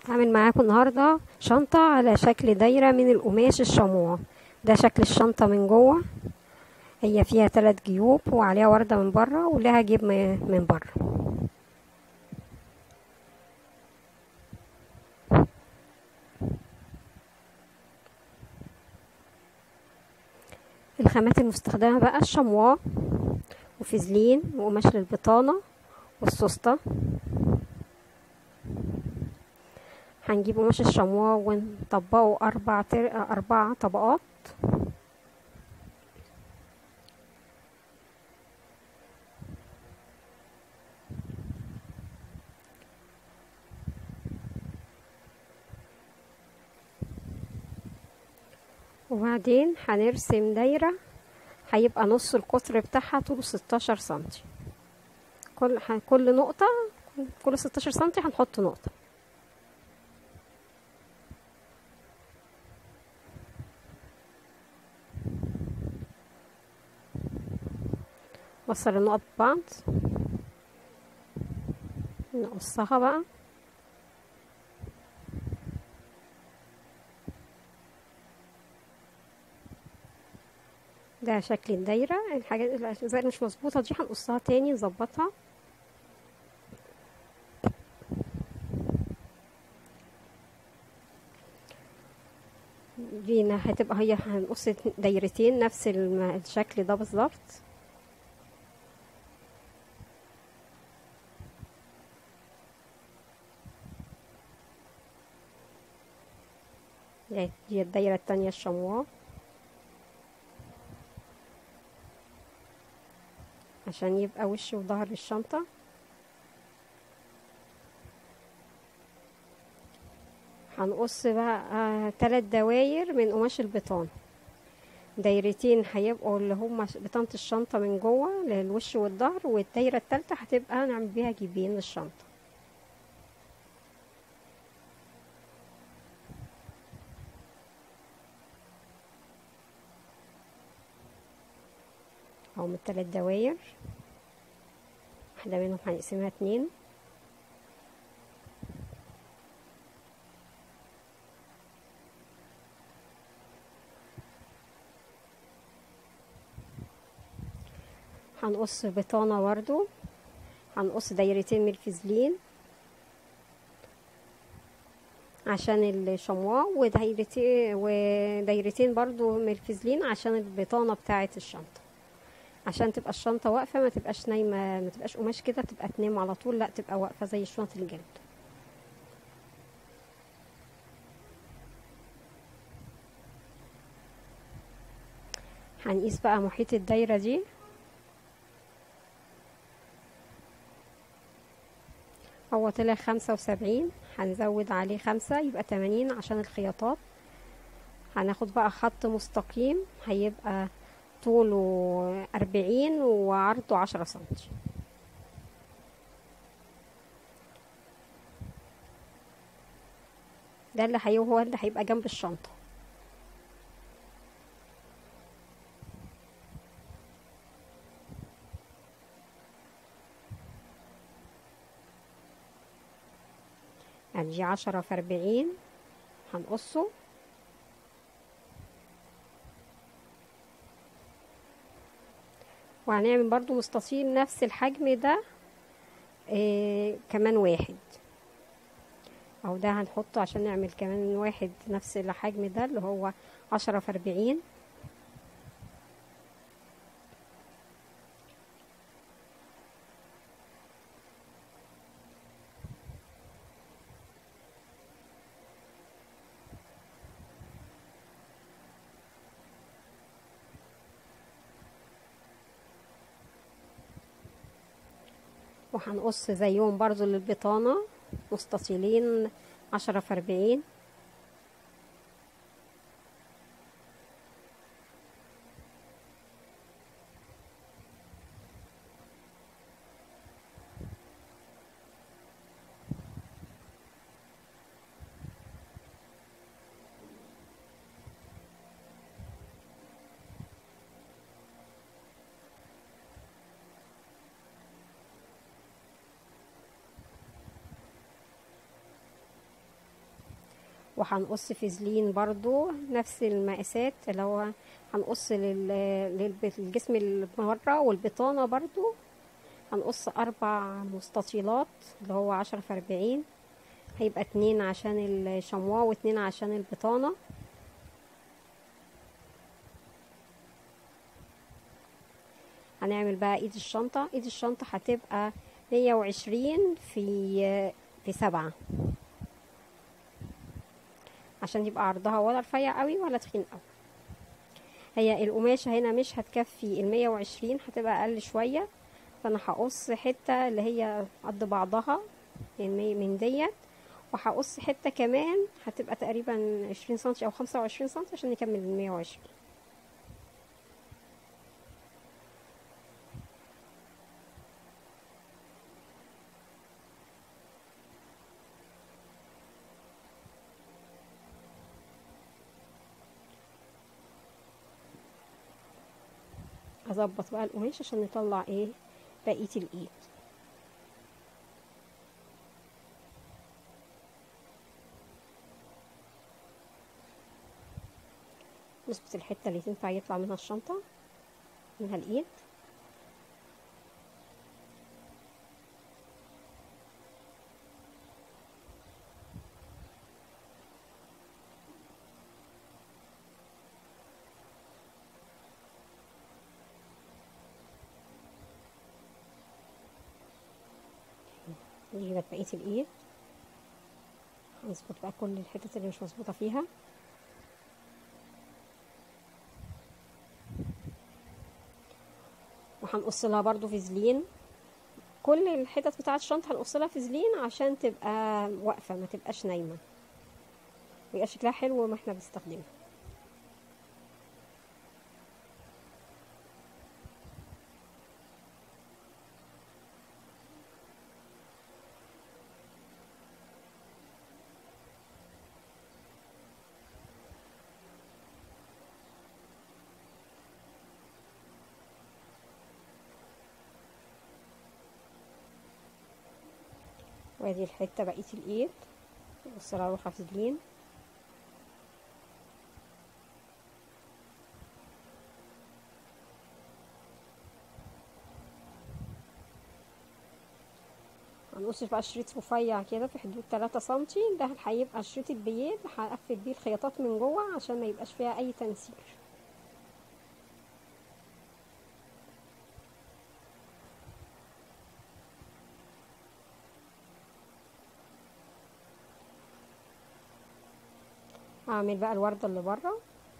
هعمل معاكم النهاردة شنطة على شكل دايرة من القماش الشموع ده شكل الشنطة من جوه هي فيها تلات جيوب وعليها وردة من بره ولها جيب م- من بره الخامات المستخدمة بقى الشموا وفازلين وقماش للبطانة والسوسته هنجيب قماش الشموا ونطبقه أربع تر... أربع طبقات وبعدين هنرسم دايرة هيبقى نص القطر بتاعها طوله ستاشر سنتي كل ح- كل نقطة كل ستاشر سنتي هنحط نقطة وصل النقط ببعض نقصها بقى ده شكل الدايرة الحاجات الأجزاء اللي مش مظبوطة دي هنقصها تاني نظبطها دي هتبقى هي هنقص دايرتين نفس الم- الشكل ده بالظبط دي دي الدايرة التانية الشمواء عشان يبقى وش وظهر الشنطة هنقص بقى آه تلات دواير من قماش البطانة دايرتين هيبقوا اللي هما ش- بطانة الشنطة من جوه للوش والظهر والدايرة التالتة هتبقى نعمل بيها جيبين للشنطة اهو من التلات دواير واحدة منهم هنقسمها اتنين هنقص بطانة برضو هنقص دايرتين من الفازلين عشان الشمواء ودايرتين ودايرتين برضو من الفازلين عشان البطانة بتاعة الشنطة عشان تبقى الشنطة واقفة ما تبقاش نايمة ما تبقاش قماش كده تبقى تنام على طول لا تبقى واقفة زي شنط الجلد هنقيس بقى محيط الدايرة دي هو طلع خمسة وسبعين هنزود عليه خمسة يبقى تمانين عشان الخياطات هناخد بقى خط مستقيم هيبقى طوله أربعين وعرضه عشرة سنتي ده اللي هي هو اللي هيبقى جنب الشنطة ادي عشرة في أربعين هنقصه وهنعمل برضو مستطيل نفس الحجم ده إيه كمان واحد او ده هنحطه عشان نعمل كمان واحد نفس الحجم ده اللي هو عشرة في أربعين وهنقص زيهم برضو للبطانة مستطيلين عشرة في أربعين وهنقص فازلين برضو نفس المقاسات اللي هو هنقص لل- للجسم اللي بره والبطانة برضو هنقص أربع مستطيلات اللي هو عشرة في أربعين هيبقى اتنين عشان الشمواه واتنين عشان البطانة هنعمل بقى ايد الشنطة ايد الشنطة هتبقى مية وعشرين في في سبعة عشان يبقى عرضها ولا رفيع قوي ولا تخين قوي هي القماشة هنا مش هتكفي المية وعشرين هتبقى أقل شوية فأنا هقص حتة اللي هي قد بعضها من من ديت وهقص حتة كمان هتبقى تقريبا عشرين سنتي أو خمسة وعشرين سنتي عشان نكمل المية وعشرين اظبط بقى القماش عشان نطلع ايه بقيه الايد نظبط الحته اللي تنفع يطلع منها الشنطه منها الايد دي بقت بقيه الايد هنظبط بقى كل الحتت اللي مش مظبوطه فيها وهنقص لها برضو فازلين كل الحتت بتاعه الشنطه هنقص لها فازلين عشان تبقى واقفه ما تبقاش نايمه ويبقى شكلها حلو ما احنا بنستخدمها وادي الحته بقيه الايد بص لها روحها فازلين هنقص بقى شريط رفيع كده في حدود 3 سنتي ده هيبقى شريط البيض هقفل بيه الخياطات من جوه عشان ما يبقاش فيها اي تنسيق هعمل بقى الوردة اللي بره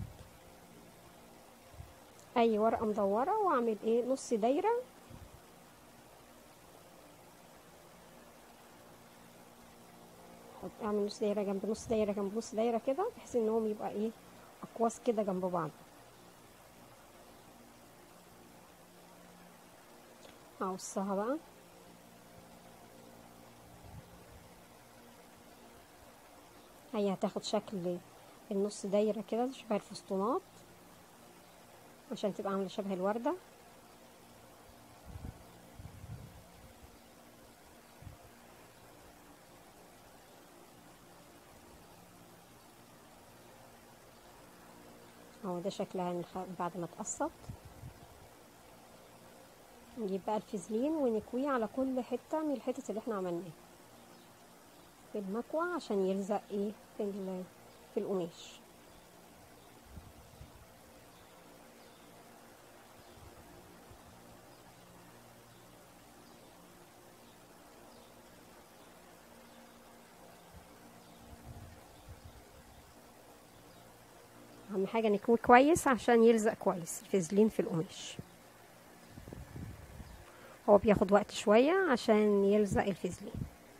اي ورقة مدورة واعمل ايه نص دايرة اعمل نص دايرة جنب نص دايرة جنب نص دايرة كده بحيث انهم يبقى ايه اقواس كده جنب بعض هقصها بقى هي هتاخد شكل النص دايرة كده شبه الفسطونات عشان تبقى عاملة شبه الوردة اهو ده شكلها بعد ما اتقصت نجيب بقى الفازلين ونكويه على كل حتة من الحتت اللي احنا عملناها في المكوى عشان يلزق ايه في في القماش اهم حاجه نكويه كويس عشان يلزق كويس الفازلين في القماش هو بياخد وقت شويه عشان يلزق الفازلين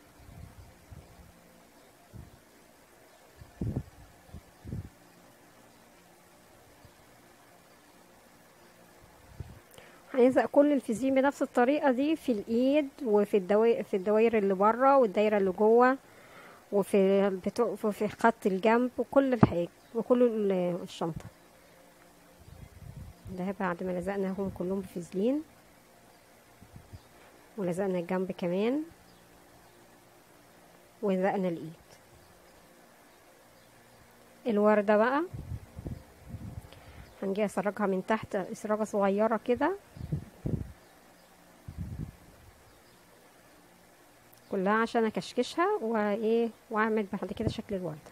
هنلزق كل الفازلين بنفس الطريقه دي في الايد وفي الدوائر في الدوائر اللي بره والدايره اللي جوه وفي البتوع في خط الجنب وكل الحاجة وكل الشنطة ده بعد ما لزقناهم كلهم بفازلين ولزقنا الجنب كمان ولزقنا الايد الوردة بقى هنجي اسرجها من تحت اسراجة صغيرة كده كلها عشان اكشكشها وايه واعمل بعد كده شكل الوردة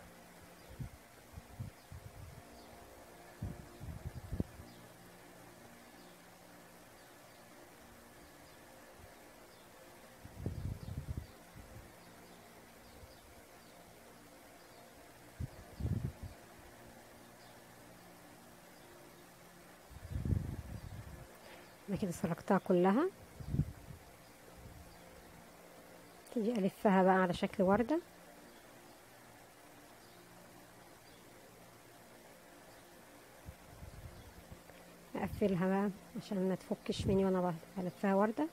انا كده سرقتها كلها تيجي الفها بقى على شكل وردة اقفلها بقى عشان ما تفكش مني وانا بلفها وردة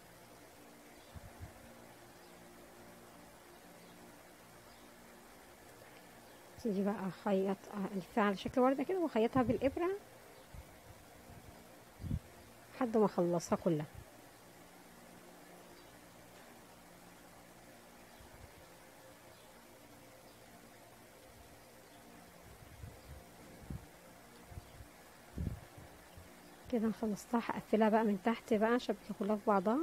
تيجي بقى اخيط الفها على شكل وردة كده واخيطها بالابرة لحد ما اخلصها كلها كده خلصتها هقفلها بقى من تحت بقى شبكة كلها في بعضها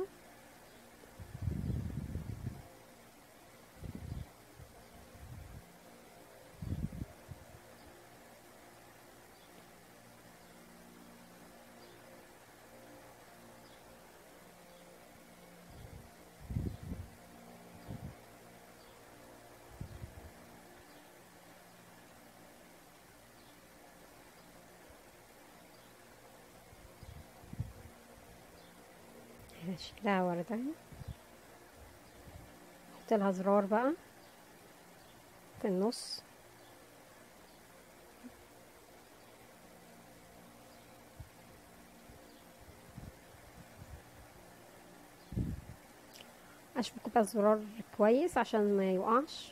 شكلها وردة احط لها زرار بقى في النص اشبك بقى الزرار كويس عشان ما يوقعش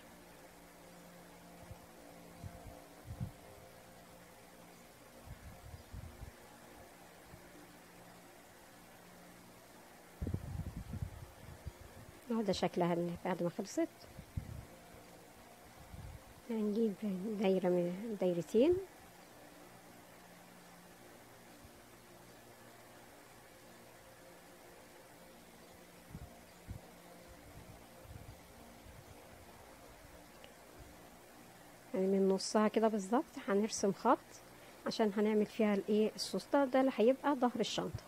اهو ده شكلها بعد ما خلصت هنجيب دايرة من دايرتين يعني من نصها كده بالظبط هنرسم خط عشان هنعمل فيها الايه السوسته ده اللي هيبقى ظهر الشنطه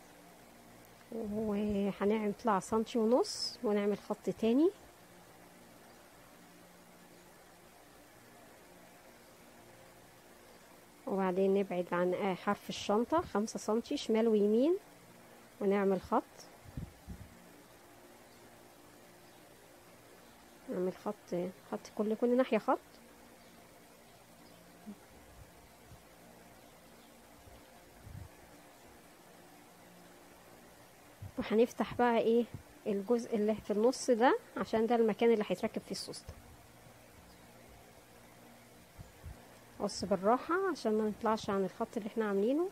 وهنطلع سنتي ونص ونعمل خط تاني وبعدين نبعد عن حرف الشنطة خمسة سنتي شمال ويمين ونعمل خط نعمل خط خط كل كل ناحية خط وهنفتح بقى ايه الجزء اللي في النص ده عشان ده المكان اللي هيتركب فيه السوسته قص بالراحة عشان ما نطلعش عن الخط اللي احنا عاملينه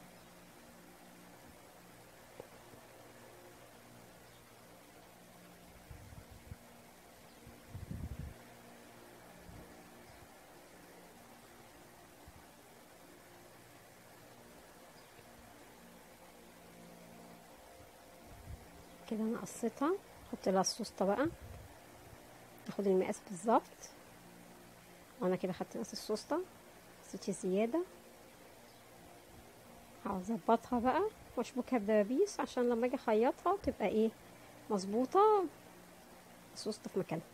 كده انا قصيتها احط لها السوسته بقى اخد المقاس بالظبط وانا كده خدت مقاس السوسته قصيتي زياده هظبطها بقى واشبكها بدبابيس عشان لما اجي اخيطها تبقى ايه مظبوطه السوسته في مكانها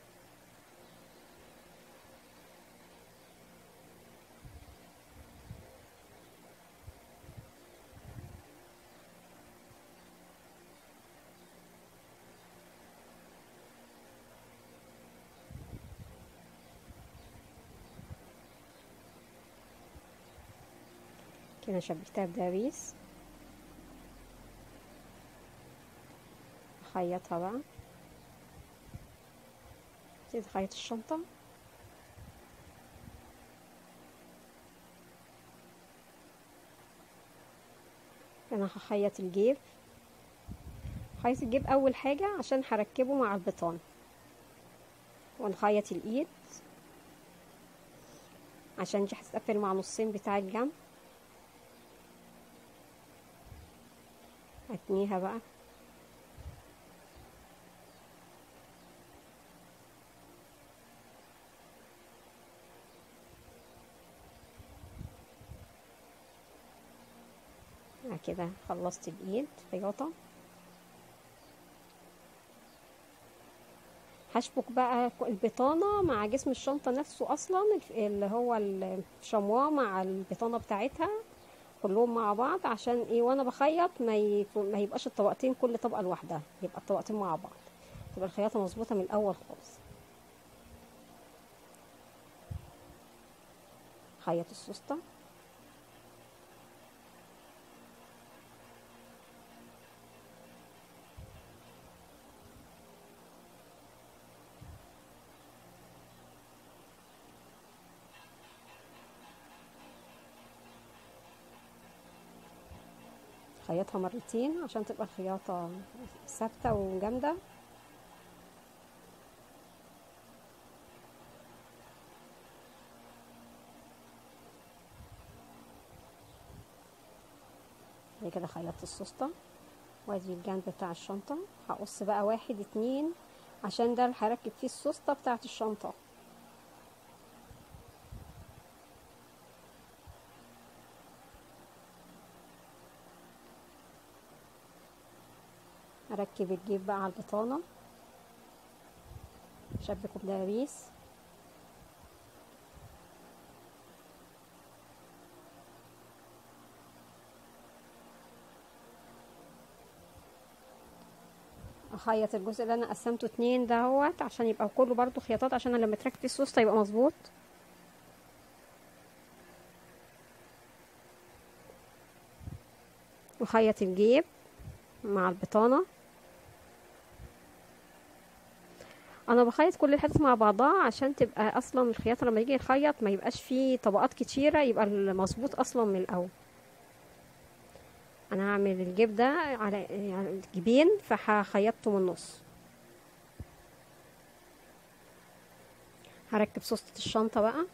كده شبكتها بدبابيس اخيطها بقى ابتدي اخيط الشنطة انا هخيط الجيب هخيط الجيب اول حاجة عشان هركبه مع البطانة ونخيط الايد عشان دي هتتقفل مع نصين بتاع الجنب هتنيها بقى كده خلصت الايد خياطة هشبك بقى البطانة مع جسم الشنطة نفسه اصلا اللي هو الشمواه مع البطانة بتاعتها كلهم مع بعض عشان ايه وانا بخيط ما, ي... ما يبقاش الطبقتين كل طبقة لوحدها يبقى الطبقتين مع بعض تبقى الخياطة مظبوطة من الاول خالص خيط السوسته خيطها مرتين عشان تبقى الخياطة ثابتة وجامدة دي كده خيطت السوسته وادي الجنب بتاع الشنطة هقص بقى واحد اتنين عشان ده اللي هركب فيه السوسته بتاعت الشنطة اركب الجيب بقى على البطانة شبكه بدبابيس اخيط الجزء اللي انا قسمته اتنين دهوت عشان يبقى كله برضو خياطات عشان لما تركب فيه السوسته يبقى مظبوط وخيط الجيب مع البطانة انا بخيط كل الحتت مع بعضها عشان تبقى اصلا الخياطة لما يجي يخيط ما يبقاش فيه طبقات كتيرة يبقى المظبوط اصلا من الاول انا هعمل الجيب ده على يعني الجيبين فهخيطه من النص هركب سوسته الشنطه بقى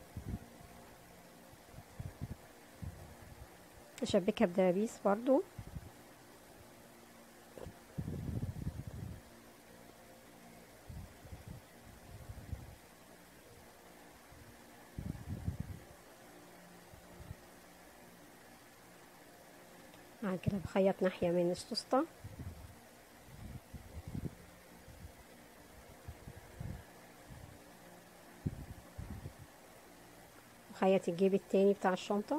اشبكها بدبابيس برضو بعد كده بخيط ناحية من السوسته بخيط الجيب التاني بتاع الشنطة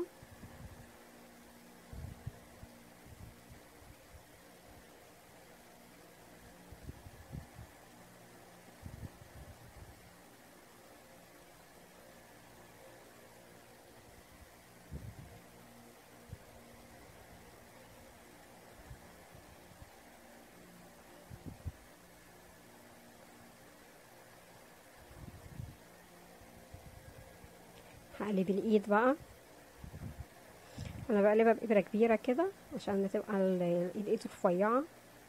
هقلب الايد بقى انا بقلبها بابره كبيره كده عشان تبقى الايد رفيعه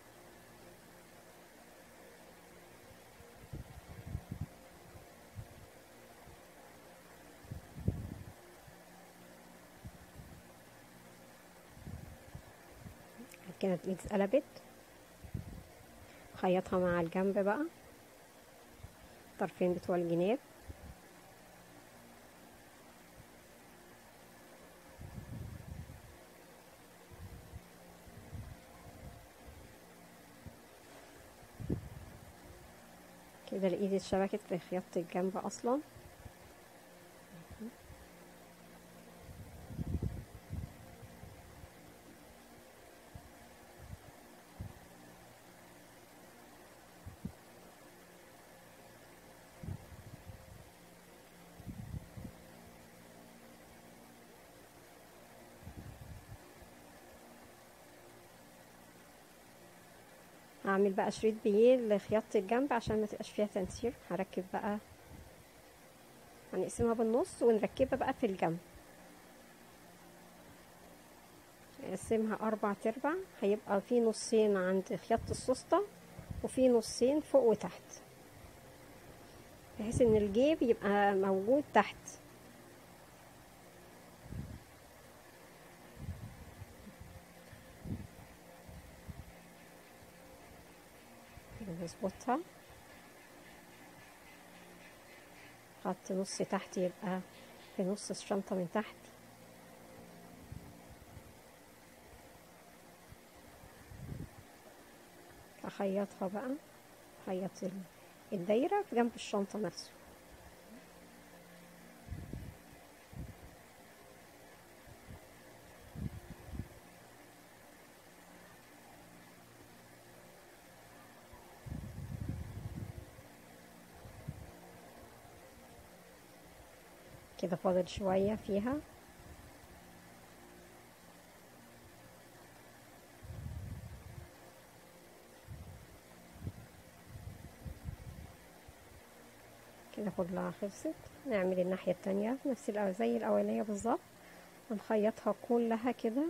كده الايد اتقلبت خيطها مع الجنب بقى الطرفين بتوع الجناب كده الايد اتشبكت في خياطة الجنب اصلا هعمل بقى شريط بيه لخياطة الجنب عشان ما تبقاش فيها تنسير هركب بقى هنقسمها بالنص ونركبها بقى في الجنب نقسمها اربع تربع هيبقى في نصين عند خياطة السوسته وفي نصين فوق وتحت بحيث ان الجيب يبقى موجود تحت نظبطها خط نص تحت يبقى في نص الشنطة من تحت اخيطها بقى اخيط الدايرة في جنب الشنطة نفسه كده فاضل شوية فيها كده كلها خلصت نعمل الناحية التانية نفس الأول زي الأولانية بالظبط ونخيطها كلها كده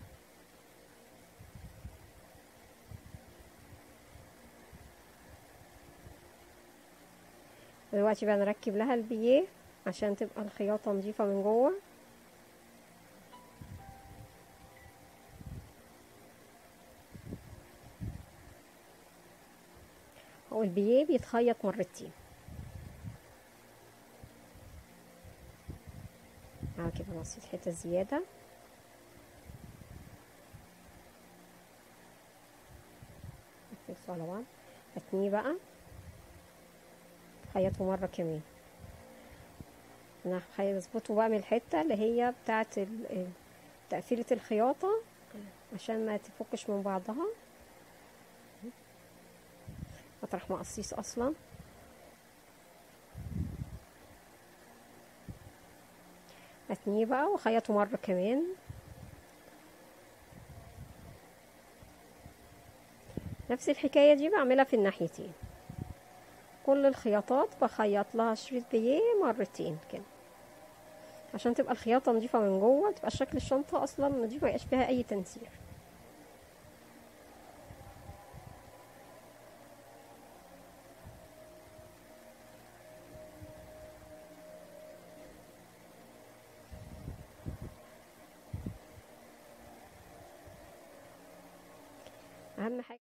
دلوقتي بقى نركب لها البيه عشان تبقى الخياطة نظيفة من جوه هو البيه بيتخيط مرتين اه كده نصيت حتة زيادة نفكسه على بعض اتنيه بقى خيطه مرة كمان انا هظبطه بقى من الحتة اللي هي بتاعة تقفيلة الخياطة عشان ما تفكش من بعضها مطرح ما قصيص اصلا اتنيه بقى وخيطه مرة كمان نفس الحكاية دي بعملها في الناحيتين كل الخياطات بخيط لها شريط بيه مرتين كده عشان تبقى الخياطة نضيفة من جوه تبقى شكل الشنطة اصلا نضيف ميبقاش فيها اي تنسيق اهم حاجة